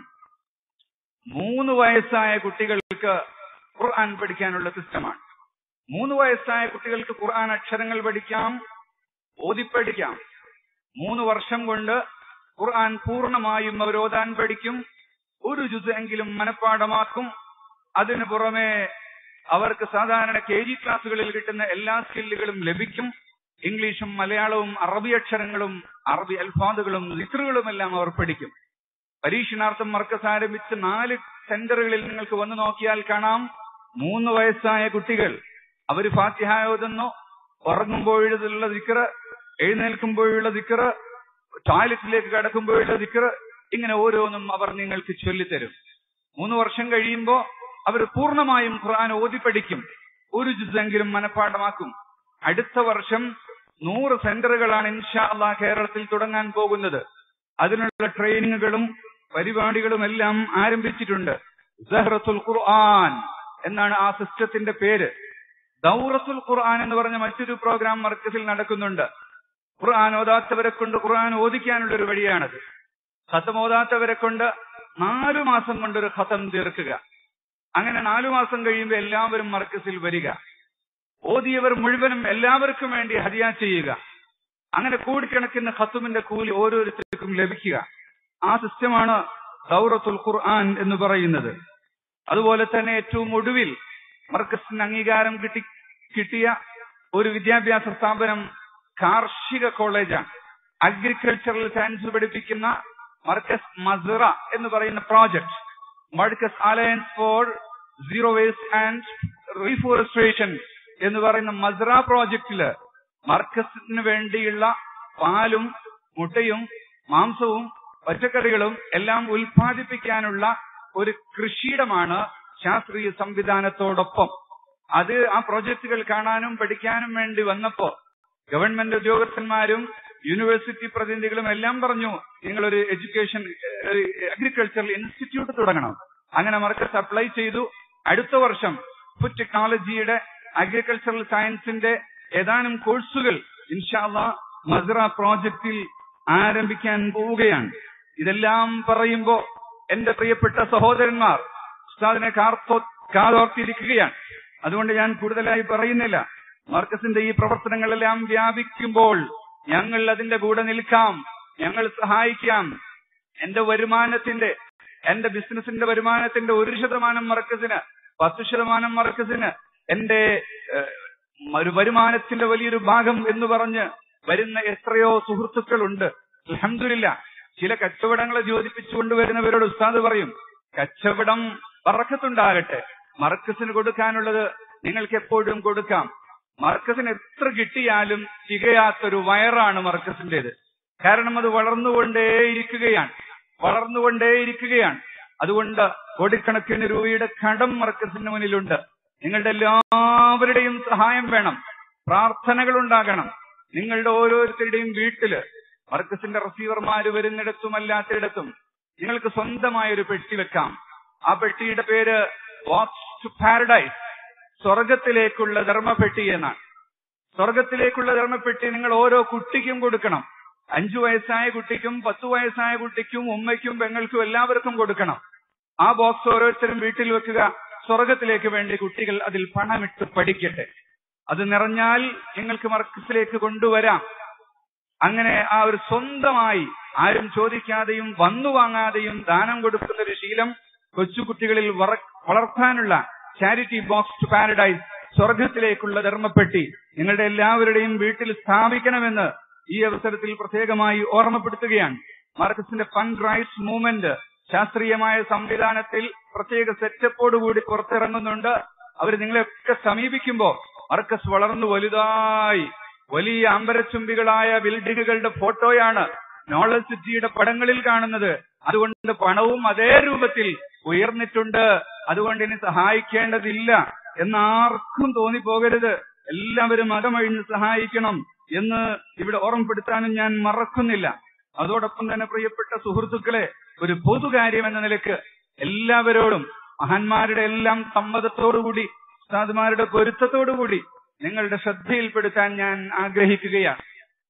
മൂന്ന് വയസ്സായ കുട്ടികൾക്ക് ഖുർആൻ പഠിക്കാനുള്ള സിസ്റ്റമാണ് മൂന്ന് വയസ്സായ കുട്ടികൾക്ക് ഖുർആൻ അക്ഷരങ്ങൾ പഠിക്കാം ഓതിപ്പഠിക്കാം മൂന്ന് വർഷം കൊണ്ട് ഖുർആൻ പൂർണ്ണമായും അവർ ഓതാൻ പഠിക്കും ഒരു ജുസ് എങ്കിലും മനഃപ്പാടമാക്കും അതിനു പുറമെ അവർക്ക് സാധാരണ കെ ജി ക്ലാസ്സുകളിൽ കിട്ടുന്ന എല്ലാ സ്കില്ലുകളും ലഭിക്കും ഇംഗ്ലീഷും മലയാളവും അറബി അക്ഷരങ്ങളും അറബി അൽഫാദുകളും ലിറ്ററുകളും എല്ലാം അവർ പഠിക്കും പരീക്ഷണാർത്ഥം മർക്കസ് ആരംഭിച്ച നാല് സെന്ററുകളിൽ നിങ്ങൾക്ക് വന്നു നോക്കിയാൽ കാണാം മൂന്ന് വയസ്സായ കുട്ടികൾ അവർ ഫാത്തിഹ ഓതുന്നു ഉറങ്ങുമ്പോഴുള്ള ദിക്കറ് എഴുന്നേൽക്കുമ്പോഴുള്ള ദിക്കറ് ടോയ്ലറ്റിലേക്ക് കടക്കുമ്പോഴുള്ള ദിക്കറ് ഇങ്ങനെ ഓരോന്നും അവർ നിങ്ങൾക്ക് ചൊല്ലിത്തരും മൂന്ന് വർഷം കഴിയുമ്പോ അവർ പൂർണ്ണമായും ഖുർആൻ ഓതി പഠിക്കും ഒരു ജുസെങ്കിലും മനഃപ്പാഠമാക്കും അടുത്ത വർഷം നൂറ് സെന്ററുകളാണ് ഇൻഷാ അള്ളാ കേരളത്തിൽ തുടങ്ങാൻ പോകുന്നത് അതിനുള്ള ട്രെയിനിങ്ങുകളും പരിപാടികളും എല്ലാം ആരംഭിച്ചിട്ടുണ്ട് സഹ്റത്തുൽ ഖുർആൻ എന്നാണ് ആ സിസ്റ്റത്തിന്റെ പേര് ദൗറത്തുൽ ഖുർആൻ എന്ന് പറഞ്ഞ മറ്റൊരു പ്രോഗ്രാം മർക്കസിൽ നടക്കുന്നുണ്ട് ഖുർആൻ ഓതാത്തവരെ കൊണ്ട് ഖുർആൻ ഓദിക്കാനുള്ള ഒരു വഴിയാണത് ഖത്തം ഓതാത്തവരെ കൊണ്ട് നാലു മാസം കൊണ്ടൊരു ഖത്തം തീർക്കുക അങ്ങനെ നാലു മാസം കഴിയുമ്പോൾ എല്ലാവരും മർക്കസിൽ വരിക ഓതിയവർ മുഴുവനും എല്ലാവർക്കും വേണ്ടി ഹരിയ ചെയ്യുക അങ്ങനെ കോടിക്കണക്കിന് ഖത്തുമിന്റെ കൂലി ഓരോരുത്തർക്കും ലഭിക്കുക ആ സിസ്റ്റമാണ് ദൗറത്തുൽ ഖുർആൻ എന്ന് പറയുന്നത് അതുപോലെ തന്നെ ഏറ്റവും ഒടുവിൽ മർക്കസിന് അംഗീകാരം കിട്ടി കിട്ടിയ ഒരു വിദ്യാഭ്യാസ സ്ഥാപനം കാർഷിക കോളേജാണ് അഗ്രികൾച്ചറൽ സയൻസ് പഠിപ്പിക്കുന്ന മർക്കസ് മസറ എന്ന് പറയുന്ന project Markaz alliance for zero waste and reforestation എന്ന് പറയുന്ന മസറ പ്രോജക്റ്റില് മർക്കസിന് വേണ്ടിയുള്ള പാലും മുട്ടയും മാംസവും പച്ചക്കറികളും എല്ലാം ഉൽപ്പാദിപ്പിക്കാനുള്ള ഒരു കൃഷിയിടമാണ് ശാസ്ത്രീയ സംവിധാനത്തോടൊപ്പം അത് ആ പ്രോജക്റ്റുകൾ കാണാനും പഠിക്കാനും വേണ്ടി വന്നപ്പോ ഗവൺമെന്റ് ഉദ്യോഗസ്ഥന്മാരും യൂണിവേഴ്സിറ്റി പ്രതിനിധികളും എല്ലാം പറഞ്ഞു നിങ്ങളൊരു എഡ്യൂക്കേഷൻ അഗ്രികൾച്ചറൽ ഇൻസ്റ്റിറ്റ്യൂട്ട് തുടങ്ങണം അങ്ങനെ മർക്കസ് അപ്ലൈ ചെയ്തു അടുത്ത വർഷം ഫുഡ് ടെക്നോളജിയുടെ അഗ്രികൾച്ചറൽ സയൻസിന്റെ ഏതാനും കോഴ്സുകൾ ഇൻഷാല്ല മസ്റ പ്രോജക്റ്റിൽ ആരംഭിക്കാൻ പോവുകയാണ് ഇതെല്ലാം പറയുമ്പോ എന്റെ പ്രിയപ്പെട്ട സഹോദരന്മാർ ഉസ്താദിനെ കാർത്തോ കാതോർത്തിരിക്കുകയാണ് അതുകൊണ്ട് ഞാൻ കൂടുതലായി പറയുന്നില്ല മാർക്കസിന്റെ ഈ പ്രവർത്തനങ്ങളെല്ലാം വ്യാപിക്കുമ്പോൾ ഞങ്ങൾ അതിന്റെ കൂടെ നിൽക്കാം ഞങ്ങൾ സഹായിക്കാം എന്റെ വരുമാനത്തിന്റെ എന്റെ ബിസിനസിന്റെ വരുമാനത്തിന്റെ ഒരു ശതമാനം മർക്കസിന് പത്ത് ശതമാനം മർക്കസിന് എന്റെ ഒരു വരുമാനത്തിന്റെ വലിയൊരു ഭാഗം എന്ന് പറഞ്ഞ് വരുന്ന എത്രയോ സുഹൃത്തുക്കളുണ്ട് അലഹമില്ല ചില കച്ചവടങ്ങളെ യോജിപ്പിച്ചുകൊണ്ട് വരുന്നവരോട് ഉസ്താദ് പറയും കച്ചവടം പറക്കത്തുണ്ടാകട്ടെ മർക്കസിന് കൊടുക്കാനുള്ളത് നിങ്ങൾക്ക് എപ്പോഴും കൊടുക്കാം മർക്കസിന് എത്ര കിട്ടിയാലും തികയാത്തൊരു വയറാണ് മർക്കസിന്റേത് കാരണം അത് വളർന്നുകൊണ്ടേയിരിക്കുകയാണ് വളർന്നുകൊണ്ടേയിരിക്കുകയാണ് അതുകൊണ്ട് കോടിക്കണക്കിന് രൂപയുടെ കടം മർക്കസിന് മുന്നിലുണ്ട് നിങ്ങളുടെ എല്ലാവരുടെയും സഹായം വേണം പ്രാർത്ഥനകൾ ഉണ്ടാകണം നിങ്ങളുടെ ഓരോരുത്തരുടെയും വീട്ടില് മർക്കസിന്റെ റിസീവർമാര് വരുന്നിടത്തും അല്ലാത്തിടത്തും നിങ്ങൾക്ക് സ്വന്തമായ ഒരു പെട്ടി വെക്കാം ആ പെട്ടിയുടെ പേര് വാക്സ് ടു പാരഡൈസ് സ്വർഗത്തിലേക്കുള്ള ധർമ്മപ്പെട്ടി എന്നാണ് സ്വർഗത്തിലേക്കുള്ള ധർമ്മപ്പെട്ടി നിങ്ങൾ ഓരോ കുട്ടിക്കും കൊടുക്കണം അഞ്ചു വയസ്സായ കുട്ടിക്കും പത്തു വയസ്സായ കുട്ടിക്കും ഉമ്മയ്ക്കും പെങ്ങൾക്കും എല്ലാവർക്കും കൊടുക്കണം ആ ബോക്സ് ഓരോരുത്തരും വീട്ടിൽ വെക്കുക സ്വർഗത്തിലേക്ക് വേണ്ടി കുട്ടികൾ അതിൽ പണമിട്ട് പഠിക്കട്ടെ അത് നിറഞ്ഞാൽ നിങ്ങൾക്ക് മർക്കസിലേക്ക് കൊണ്ടുവരാം അങ്ങനെ ആ ഒരു സ്വന്തമായി ആരും ചോദിക്കാതെയും വന്നു വാങ്ങാതെയും ദാനം കൊടുക്കുന്ന ഒരു ശീലം കൊച്ചുകുട്ടികളിൽ വറ- വളർത്താനുള്ള ചാരിറ്റി ബോക്സ് ടു പാരഡൈസ് സ്വർഗത്തിലേക്കുള്ള ധർമ്മപ്പെട്ടി നിങ്ങളുടെ എല്ലാവരുടെയും വീട്ടിൽ സ്ഥാപിക്കണമെന്ന് ഈ അവസരത്തിൽ പ്രത്യേകമായി ഓർമ്മപ്പെടുത്തുകയാണ് മാർക്കസിന്റെ ഫണ്ട് റൈറ്റ്സ് മൂവ്മെന്റ് ശാസ്ത്രീയമായ സംവിധാനത്തിൽ പ്രത്യേക സെറ്റപ്പോടുകൂടി പുറത്തിറങ്ങുന്നുണ്ട് അവർ നിങ്ങളെയൊക്കെ സമീപിക്കുമ്പോ മർക്കസ് വളർന്നു വലുതായി വലിയ അമ്പരച്ചുംബികളായ ബിൽഡിങ്ങുകളുടെ ഫോട്ടോയാണ് നോളജ് സിറ്റിയുടെ പടങ്ങളിൽ കാണുന്നത് അതുകൊണ്ട് പണവും അതേ രൂപത്തിൽ ഉയർന്നിട്ടുണ്ട് അതുകൊണ്ട് ഇനി സഹായിക്കേണ്ടതില്ല എന്നാർക്കും തോന്നിപ്പോകരുത് എല്ലാവരും അകമഴിഞ്ഞ് സഹായിക്കണം എന്ന് ഇവിടെ ഓർമ്മപ്പെടുത്താനും ഞാൻ മറക്കുന്നില്ല അതോടൊപ്പം തന്നെ പ്രിയപ്പെട്ട സുഹൃത്തുക്കളെ ഒരു പൊതുകാര്യം എന്ന നിലക്ക് എല്ലാവരോടും മഹാന്മാരുടെ എല്ലാം സമ്മതത്തോടുകൂടി ഉസ്താദുമാരുടെ പൊരുത്തത്തോടുകൂടി നിങ്ങളുടെ ശ്രദ്ധയിൽപ്പെടുത്താൻ ഞാൻ ആഗ്രഹിക്കുകയാണ്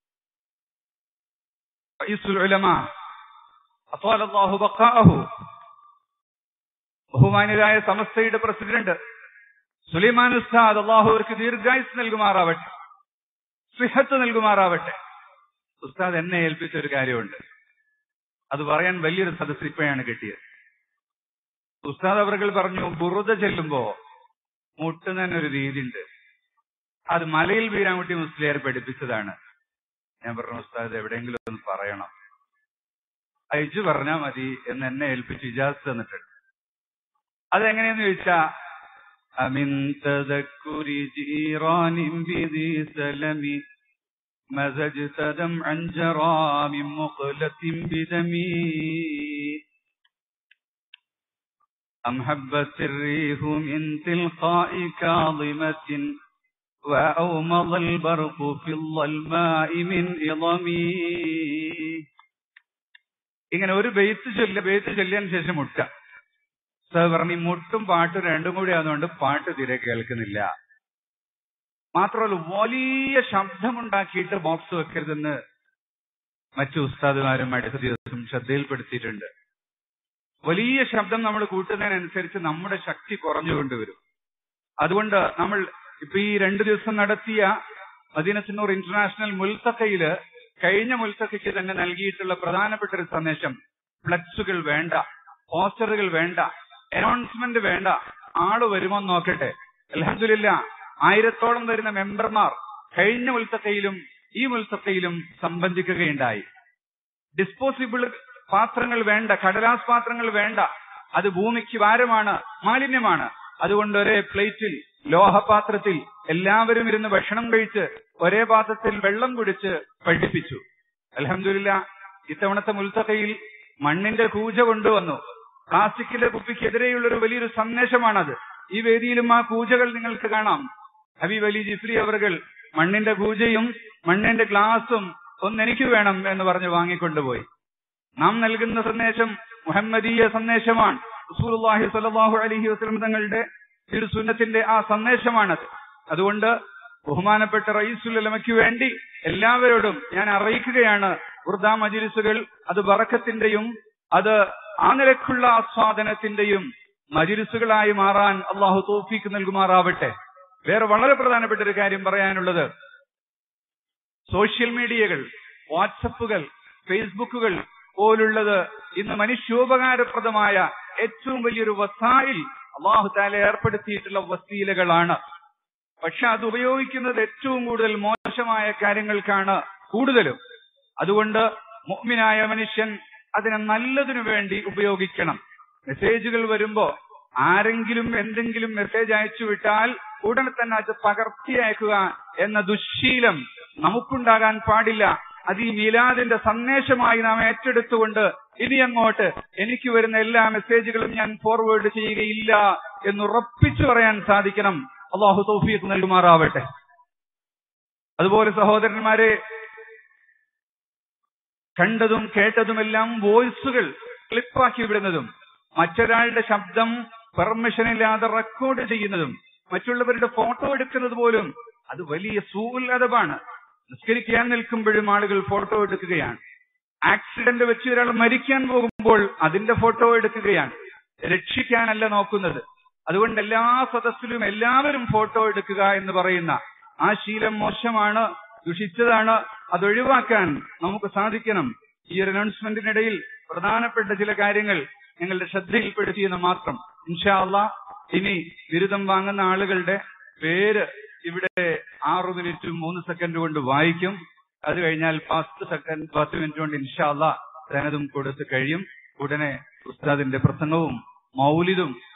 റഈസുൽ ഉലമ അത്വാലല്ലാഹു ബഖാഅഹു ബഹുമാന്യരായ സമസ്തയുടെ പ്രസിഡന്റ് സുലൈമാൻ ഉസ്താദ് അള്ളാഹു അവർക്ക് ദീർഘായുസ് നൽകുമാറാവട്ടെ സിഹത്ത് നൽകുമാറാവട്ടെ ഉസ്താദ് എന്നെ ഏൽപ്പിച്ച ഒരു കാര്യമുണ്ട് അത് പറയാൻ വലിയൊരു സദസ്സ് ഇപ്പോഴാണ് കിട്ടിയത് ഉസ്താദ് അവർകൾ പറഞ്ഞു ബുറുദ ചെല്ലുമ്പോ മുട്ടുന്നതിനൊരു രീതിയുണ്ട് അത് മലയിൽ വീരാൻകുട്ടി മുസ്ലിയാർ പഠിപ്പിച്ചതാണ് ഞാൻ പറഞ്ഞു ഉസ്താദ് എവിടെയെങ്കിലും ഒന്ന് പറയണം അയച്ചു പറഞ്ഞാൽ മതി എന്ന് എന്നെ ഏൽപ്പിച്ച് ഇജാസ് തന്നിട്ടുണ്ട് അതെങ്ങനെയെന്ന് ചോദിച്ചാ അമിൻ തദക്കുരി ജീറാനിൻ ബിദി സലമി مزجت دمعا جرى من مقلة بدمي أم هبت الريح من تلقاء كاظمة وأومض البرق في الظلماء من إضمي ഇങ്ങനെ ഒരു ബെയ്ത്ത് ചൊല്ല ബെയ്ത്ത് ചൊല്ലിയതിനു ശേഷം മുട്ട സാർ പറഞ്ഞു ഈ മുട്ടും പാട്ടും രണ്ടും കൂടി ആയതുകൊണ്ട് പാട്ട് തീരെ കേൾക്കുന്നില്ല മാത്രമല്ല വലിയ ശബ്ദമുണ്ടാക്കിയിട്ട് ബോക്സ് വെക്കരുതെന്ന് മറ്റു ഉസ്താദുമാരും അടുത്ത ദിവസം ശ്രദ്ധയിൽപ്പെടുത്തിയിട്ടുണ്ട് വലിയ ശബ്ദം നമ്മൾ കൂട്ടുന്നതിനനുസരിച്ച് നമ്മുടെ ശക്തി കുറഞ്ഞുകൊണ്ടുവരും അതുകൊണ്ട് നമ്മൾ ഇപ്പൊ ഈ രണ്ടു ദിവസം നടത്തിയ മദീനത്തിനൂർ ഇന്റർനാഷണൽ മുൽത്തക്കയില് കഴിഞ്ഞ മുൽത്തക്കയ്ക്ക് തന്നെ നൽകിയിട്ടുള്ള പ്രധാനപ്പെട്ട ഒരു സന്ദേശം ഫ്ലക്സുകൾ വേണ്ട പോസ്റ്ററുകൾ വേണ്ട അനൗൺസ്മെന്റ് വേണ്ട ആള് വരുമോ എന്ന് നോക്കട്ടെ അലഹമില്ല ആയിരത്തോളം വരുന്ന മെമ്പർമാർ കഴിഞ്ഞ മുൽത്തക്കയിലും ഈ മുൽത്തക്കയിലും സംബന്ധിക്കുകയുണ്ടായി ഡിസ്പോസിബിൾ പാത്രങ്ങൾ വേണ്ട കടലാസ് പാത്രങ്ങൾ വേണ്ട അത് ഭൂമിക്ക് ഭാരമാണ് മാലിന്യമാണ് അതുകൊണ്ട് ഒരേ പ്ലേറ്റിൽ ലോഹപാത്രത്തിൽ എല്ലാവരും ഇരുന്ന് ഭക്ഷണം കഴിച്ച് ഒരേ പാത്രത്തിൽ വെള്ളം കുടിച്ച് പഠിപ്പിച്ചു അലഹമില്ല ഇത്തവണത്തെ മുൽത്തക്കയിൽ മണ്ണിന്റെ കൂജ കൊണ്ടുവന്നു പ്ലാസ്റ്റിക്കിന്റെ കുപ്പിക്കെതിരെയുള്ള ഒരു വലിയൊരു സന്ദേശമാണത് ഈ വേദിയിലും ആ പൂജകൾ നിങ്ങൾക്ക് കാണാം ഹബീബ് അലി ജിഫ്രി അവർകൾ മണ്ണിന്റെ പൂജയും മണ്ണിന്റെ ഗ്ലാസും ഒന്ന് എനിക്ക് വേണം എന്ന് പറഞ്ഞ് വാങ്ങിക്കൊണ്ടുപോയി നാം നൽകുന്ന സന്ദേശം മുഹമ്മദീയ സന്ദേശമാണ് റസൂലുള്ളാഹി സ്വല്ലല്ലാഹു അലൈഹി വസല്ലം തങ്ങളുടെ തിരുസുന്നത്തിന്റെ ആ സന്ദേശമാണത് അതുകൊണ്ട് ബഹുമാനപ്പെട്ട റയീസുലമയ്ക്ക് വേണ്ടി എല്ലാവരോടും ഞാൻ അറിയിക്കുകയാണ് ഉർദ മജിലിസുകൾ അത് ബറക്കത്തിന്റെയും അത് ആ നിലക്കുള്ള ആസ്വാദനത്തിന്റെയും മജിലിസുകളായി മാറാൻ അള്ളാഹു തോഫീക്ക് നൽകുമാറാവട്ടെ വേറെ വളരെ പ്രധാനപ്പെട്ട ഒരു കാര്യം പറയാനുള്ളത് സോഷ്യൽ മീഡിയകൾ വാട്സപ്പുകൾ ഫേസ്ബുക്കുകൾ പോലുള്ളത് ഇന്ന് മനുഷ്യോപകാരപ്രദമായ ഏറ്റവും വലിയൊരു വസായിൽ അള്ളാഹു താല ഏർപ്പെടുത്തിയിട്ടുള്ള വസീലകളാണ് പക്ഷെ അത് ഉപയോഗിക്കുന്നത് ഏറ്റവും കൂടുതൽ മോശമായ കാര്യങ്ങൾക്കാണ് കൂടുതലും അതുകൊണ്ട് മുഅ്മിനായ മനുഷ്യൻ അതിനെ നല്ലതിനു വേണ്ടി ഉപയോഗിക്കണം മെസ്സേജുകൾ വരുമ്പോ ആരെങ്കിലും എന്തെങ്കിലും മെസ്സേജ് അയച്ചു വിട്ടാൽ ഉടനെ തന്നെ അത് പകർത്തി അയക്കുക എന്ന ദുശ്ശീലം നമുക്കുണ്ടാകാൻ പാടില്ല അത് ഈ മീലാദിന്റെ സന്ദേശമായി നാം ഏറ്റെടുത്തുകൊണ്ട് ഇനി അങ്ങോട്ട് എനിക്ക് വരുന്ന എല്ലാ മെസ്സേജുകളും ഞാൻ ഫോർവേഡ് ചെയ്യുകയില്ല എന്ന് ഉറപ്പിച്ചു പറയാൻ സാധിക്കണം അള്ളാഹു തൗഫീഖ് നൽകുമാറാവട്ടെ അതുപോലെ സഹോദരന്മാരെ കണ്ടതും കേട്ടതുമെല്ലാം വോയിസുകൾ ക്ലിപ്പാക്കി വിടുന്നതും മറ്റൊരാളുടെ ശബ്ദം പെർമിഷൻ ഇല്ലാതെ റെക്കോർഡ് ചെയ്യുന്നതും മറ്റുള്ളവരുടെ ഫോട്ടോ എടുക്കുന്നത് പോലും അത് വലിയ സൂല്ലതമാണ് നിസ്കരിക്കാൻ നിൽക്കുമ്പോഴും ആളുകൾ ഫോട്ടോ എടുക്കുകയാണ് ആക്സിഡന്റ് വെച്ച് ഒരാൾ മരിക്കാൻ പോകുമ്പോൾ അതിന്റെ ഫോട്ടോ എടുക്കുകയാണ് രക്ഷിക്കാനല്ല നോക്കുന്നത് അതുകൊണ്ട് എല്ലാ സദസ്സിലും എല്ലാവരും ഫോട്ടോ എടുക്കുക എന്ന് പറയുന്ന ആ ശീലം മോശമാണ് ദുഷിച്ചതാണ് അത് ഒഴിവാക്കാൻ നമുക്ക് സാധിക്കണം ഈ ഒരു അനൗൺസ്മെന്റിനിടയിൽ പ്രധാനപ്പെട്ട ചില കാര്യങ്ങൾ നിങ്ങളുടെ ശ്രദ്ധയിൽപ്പെടുത്തിയെന്ന് മാത്രം ഇൻഷാ അള്ളാ ഇനി ബിരുദം വാങ്ങുന്ന ആളുകളുടെ പേര് ഇവിടെ ആറു മിനിറ്റും മൂന്ന് സെക്കൻഡ് കൊണ്ട് വായിക്കും അത് കഴിഞ്ഞാൽ പത്ത് സെക്കൻഡ് പത്ത് മിനിറ്റ് കൊണ്ട് ഇൻഷാ അള്ളാ സനതും കൊടുത്ത് കഴിയും ഉടനെ ഉസ്താദിന്റെ പ്രസംഗവും മൗലിദും